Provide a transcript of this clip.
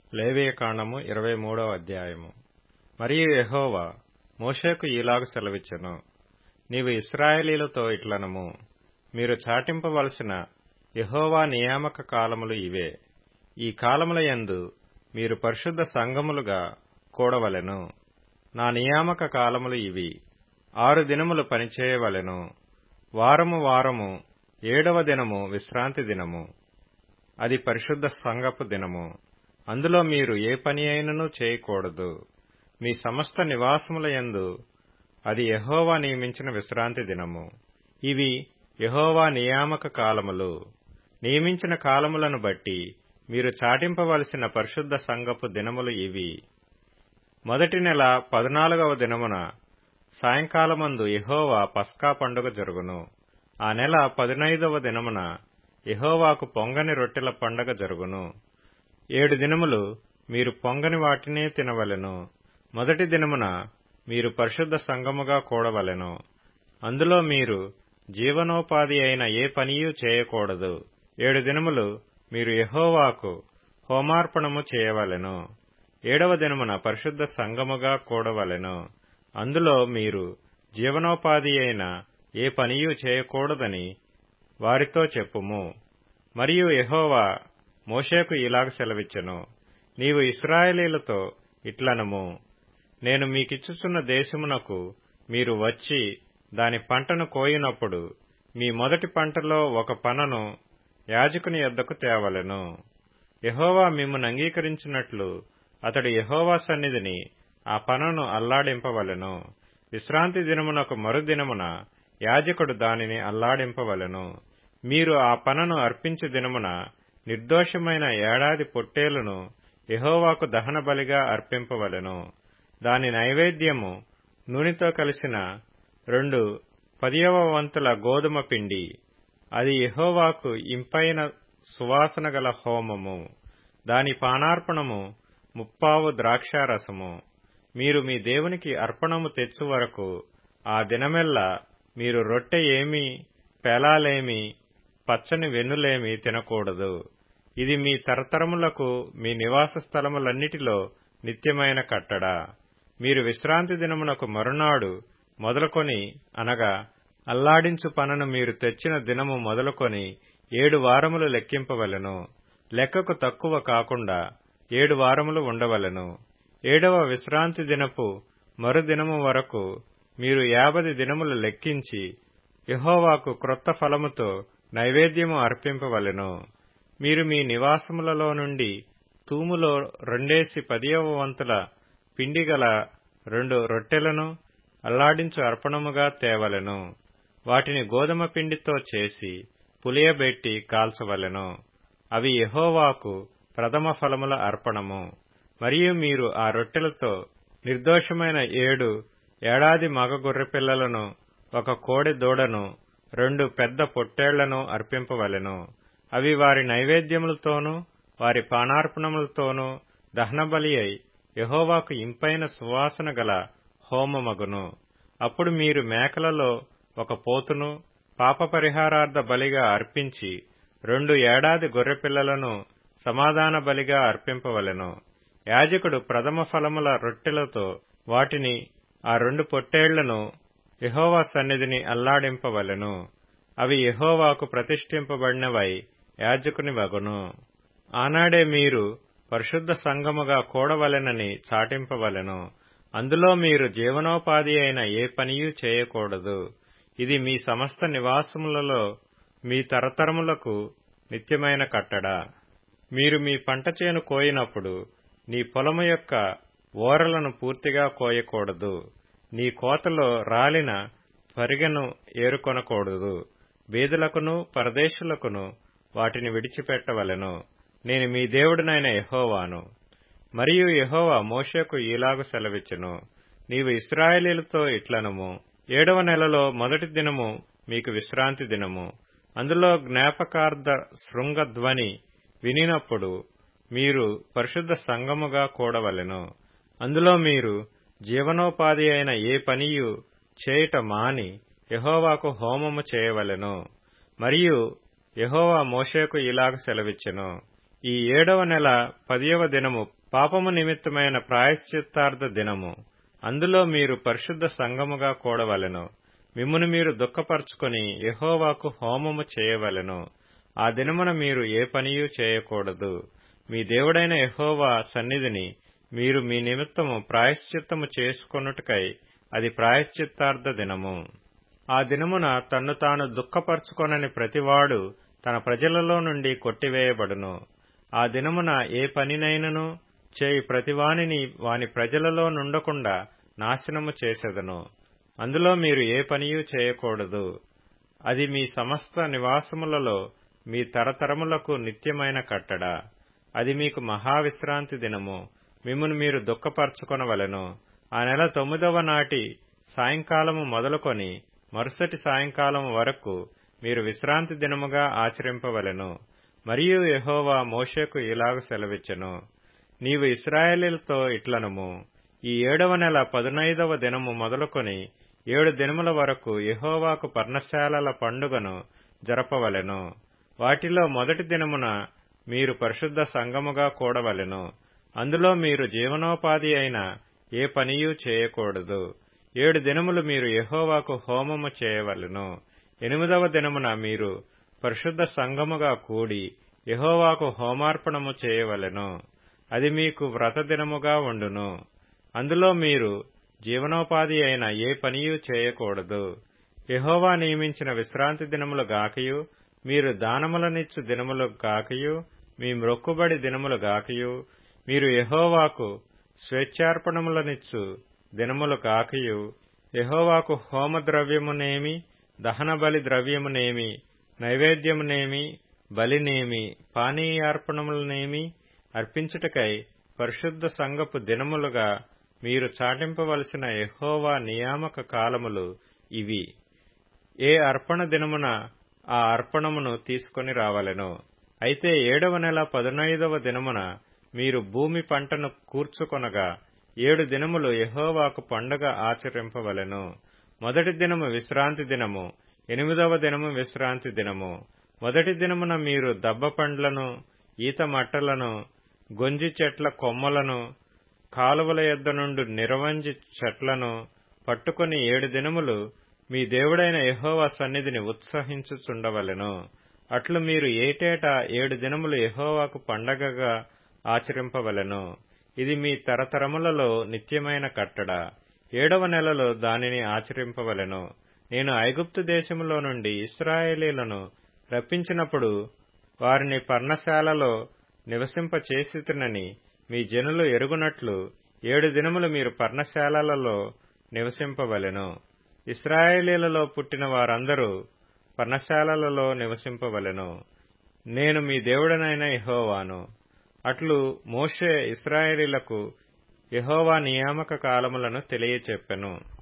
లేవియకాండము ఇరవై మూడవ అధ్యాయము మరియు యెహోవా మోషేకు ఈలాగు సెలవిచ్చెను నీవు ఇస్రాయేలీలతో ఇట్లనము మీరు చాటింపవలసిన యెహోవా నియామక కాలములు ఇవే ఈ కాలముల యందు మీరు పరిశుద్ధ సంఘములుగా కూడవలెను నా నియామక కాలములు ఇవి ఆరు దినములు పనిచేయవలెను వారము వారము ఏడవ దినము విశ్రాంతి దినము అది పరిశుద్ధ సంఘపు దినము అందులో మీరు ఏ పని అయినను చేయకూడదు మీ సమస్త నివాసముల యందు అది యహోవా నియమించిన విశ్రాంతి దినము ఇవి యహోవా నియామక కాలములు నియమించిన కాలములను బట్టి మీరు చాటింపవలసిన పరిశుద్ధ సంఘపు దినములు ఇవి మొదటి నెల పద్నాలుగవ దినమున సాయంకాలమందు యహోవా పస్కా పండుగ జరుగును ఆ నెల పదినైదవ దినమున యహోవాకు పొంగని రొట్టెల పండగ జరుగును ఏడు దినములు మీరు పొంగని వాటినే తినవలెను మొదటి దినమున మీరు పరిశుద్ధ సంఘముగా కూడవలెను అందులో మీరు జీవనోపాధి అయిన ఏ పనియూ చేయకూడదు ఏడు దినములు మీరు యహోవాకు హోమార్పణము చేయవలెను ఏడవ దినమున పరిశుద్ధ సంఘముగా కూడవలెను అందులో మీరు జీవనోపాధి అయిన ఏ పనియూ చేయకూడదని వారితో చెప్పుము మరియు యహోవా మోషేకు ఇలాగ సెలవిచ్చెను నీవు ఇస్రాయేలీలతో ఇట్లనము నేను మీకిచ్చుచున్న దేశమునకు మీరు వచ్చి దాని పంటను కోయినప్పుడు మీ మొదటి పంటలో ఒక పనను యాజకుని యొద్దకు తేవలెను యహోవా మిమ్మను అంగీకరించినట్లు అతడు యహోవా సన్నిధిని ఆ పనను అల్లాడింపవలెను విశ్రాంతి దినమునకు మరుదినమున యాజకుడు దానిని అల్లాడింపవలెను మీరు ఆ పనను అర్పించు దినమున నిర్దోషమైన ఏడాది పొట్టేలును యహోవాకు దహన బలిగా అర్పింపవలెను దాని నైవేద్యము నూనెతో కలిసిన రెండు పదియవ వంతుల గోధుమ పిండి అది యహోవాకు ఇంపైన సువాసన గల హోమము దాని పానార్పణము ముప్పావు ద్రాక్షారసము మీరు మీ దేవునికి అర్పణము తెచ్చు వరకు ఆ దినమెల్లా మీరు రొట్టె ఏమీ పేలాలేమి పచ్చని వెన్నులేమి తినకూడదు ఇది మీ తరతరములకు మీ నివాస స్థలములన్నిటిలో నిత్యమైన కట్టడ మీరు విశ్రాంతి దినమునకు మరునాడు మొదలుకొని అనగా అల్లాడించు పనను మీరు తెచ్చిన దినము మొదలుకొని ఏడు వారములు లెక్కింపవలెను లెక్కకు తక్కువ కాకుండా ఏడు వారములు ఉండవలెను ఏడవ విశ్రాంతి దినపు మరుదినము వరకు మీరు యాభది దినములు లెక్కించి యహోవాకు క్రొత్త ఫలముతో నైవేద్యము అర్పింపవలెను మీరు మీ నివాసములలో నుండి తూములో రెండేసి పదియవ వంతుల పిండిగల రెండు రొట్టెలను అల్లాడించు అర్పణముగా తేవలెను వాటిని గోధుమ పిండితో చేసి పులియబెట్టి కాల్చవలెను అవి యహోవాకు ప్రథమ ఫలముల అర్పణము మరియు మీరు ఆ రొట్టెలతో నిర్దోషమైన ఏడు ఏడాది మగ గొర్రెపిల్లలను ఒక కోడె దూడను రెండు పెద్ద పొట్టేళ్లను అర్పింపవలెను అవి వారి నైవేద్యములతోనూ వారి పానార్పణములతోనూ దహనబలి అయి యహోవాకు ఇంపైన సువాసన గల హోమమగును అప్పుడు మీరు మేకలలో ఒక పోతును పాపపరిహారార్థ బలిగా అర్పించి రెండు ఏడాది గొర్రెపిల్లలను సమాధాన బలిగా అర్పింపవలెను యాజకుడు ప్రథమ ఫలముల రొట్టెలతో వాటిని ఆ రెండు పొట్టేళ్లను యహోవా సన్నిధిని అల్లాడింపవలెను అవి యహోవాకు ప్రతిష్ఠింపబడినవై యాజకుని వగును ఆనాడే మీరు పరిశుద్ధ సంఘముగా కూడవలెనని చాటింపవలెను అందులో మీరు జీవనోపాధి అయిన ఏ పనియూ చేయకూడదు ఇది మీ సమస్త నివాసములలో మీ తరతరములకు నిత్యమైన కట్టడ మీరు మీ పంట చేను కోయినప్పుడు నీ పొలము యొక్క ఓరలను పూర్తిగా కోయకూడదు నీ కోతలో రాలిన పరిగెను ఏరుకొనకూడదు బీదులకును పరదేశులకును వాటిని విడిచిపెట్టవలెను నేను మీ దేవుడినైన యహోవాను మరియు యహోవా మోషకు ఈలాగు సెలవిచ్చెను నీవు ఇస్రాయేలీలతో ఇట్లనము ఏడవ నెలలో మొదటి దినము మీకు విశ్రాంతి దినము అందులో జ్ఞాపకార్థ శృంగధ్వని వినినప్పుడు మీరు పరిశుద్ధ సంగముగా కూడవలెను అందులో మీరు జీవనోపాధి అయిన ఏ పనియు చేయుట మాని యహోవాకు హోమము చేయవలెను మరియు యహోవా మోషేకు ఇలాగ సెలవిచ్చెను ఈ ఏడవ నెల పదియవ దినము పాపము నిమిత్తమైన ప్రాయశ్చిత్తార్థ దినము అందులో మీరు పరిశుద్ధ సంఘముగా కూడవలెను మిమ్మును మీరు దుఃఖపరచుకొని యహోవాకు హోమము చేయవలెను ఆ దినమున మీరు ఏ పనియూ చేయకూడదు మీ దేవుడైన యహోవా సన్నిధిని మీరు మీ నిమిత్తము ప్రాయశ్చిత్తము చేసుకొనుటకై అది ప్రాయశ్చిత్తార్థ దినము ఆ దినమున తన్ను తాను దుఃఖపరచుకొనని ప్రతివాడు తన ప్రజలలో నుండి కొట్టివేయబడును ఆ దినమున ఏ పనినైనను చేయి ప్రతివానిని వాని ప్రజలలో నుండకుండా నాశనము చేసెదను అందులో మీరు ఏ పనియూ చేయకూడదు అది మీ సమస్త నివాసములలో మీ తరతరములకు నిత్యమైన కట్టడ అది మీకు మహావిశ్రాంతి దినము మిమ్మును మీరు దుఃఖపరచుకొనవలెను ఆ నెల తొమ్మిదవ నాటి సాయంకాలము మొదలుకొని మరుసటి సాయంకాలం వరకు మీరు విశ్రాంతి దినముగా ఆచరింపవలెను మరియు యహోవా మోషేకు ఇలాగ సెలవిచ్చెను నీవు ఇస్రాయేలీలతో ఇట్లనము ఈ ఏడవ నెల పదునైదవ దినము మొదలుకొని ఏడు దినముల వరకు యహోవాకు పర్ణశాలల పండుగను జరపవలెను వాటిలో మొదటి దినమున మీరు పరిశుద్ధ సంగముగా కూడవలెను అందులో మీరు జీవనోపాధి అయిన ఏ పనియూ చేయకూడదు ఏడు దినములు మీరు యహోవాకు హోమము చేయవలెను ఎనిమిదవ దినమున మీరు పరిశుద్ధ సంఘముగా కూడి యహోవాకు హోమార్పణము చేయవలెను అది మీకు వ్రత దినముగా ఉండును అందులో మీరు జీవనోపాధి అయిన ఏ పనియూ చేయకూడదు యహోవా నియమించిన విశ్రాంతి దినములు గాకయు మీరు దానములనిచ్చు దినములు గాకయు మీ మ్రొక్కుబడి దినములు గాకయు మీరు యహోవాకు స్వేచ్ఛార్పణములనిచ్చు దినములు కాకయు యహోవాకు హోమద్రవ్యమునేమి దహనబలి ద్రవ్యమునేమి నైవేద్యమునేమి బలినేమి పానీయార్పణములనేమి అర్పించుటకై పరిశుద్ధ సంగపు దినములుగా మీరు చాటింపవలసిన యహోవా నియామక కాలములు ఇవి ఏ అర్పణ దినమున ఆ అర్పణమును తీసుకొని రావలెను అయితే ఏడవ నెల పదునైదవ దినమున మీరు భూమి పంటను కూర్చుకొనగా ఏడు దినములు యహోవాకు పండుగ ఆచరింపవలెను మొదటి దినము విశ్రాంతి దినము ఎనిమిదవ దినము విశ్రాంతి దినము మొదటి దినమున మీరు దబ్బ పండ్లను ఈత మట్టలను గొంజి చెట్ల కొమ్మలను కాలువల యొద్ద నుండి నిరవంజి చెట్లను పట్టుకుని ఏడు దినములు మీ దేవుడైన యహోవా సన్నిధిని ఉత్సహించుచుండవలెను అట్లు మీరు ఏటేటా ఏడు దినములు యహోవాకు పండగగా ఆచరింపవలెను ఇది మీ తరతరములలో నిత్యమైన కట్టడ ఏడవ నెలలో దానిని ఆచరింపవలెను నేను ఐగుప్తు దేశములో నుండి ఇస్రాయేలీలను రప్పించినప్పుడు వారిని పర్ణశాలలో నివసింపచేసితినని మీ జనులు ఎరుగునట్లు ఏడు దినములు మీరు పర్ణశాలలలో నివసింపవలెను ఇస్రాయేలీలలో పుట్టిన వారందరూ పర్ణశాలలలో నివసింపవలెను నేను మీ దేవుడనైన యహోవాను అట్లు మోషే ఇస్రాయేలీలకు యహోవా నియామక కాలములను తెలియచెప్పెను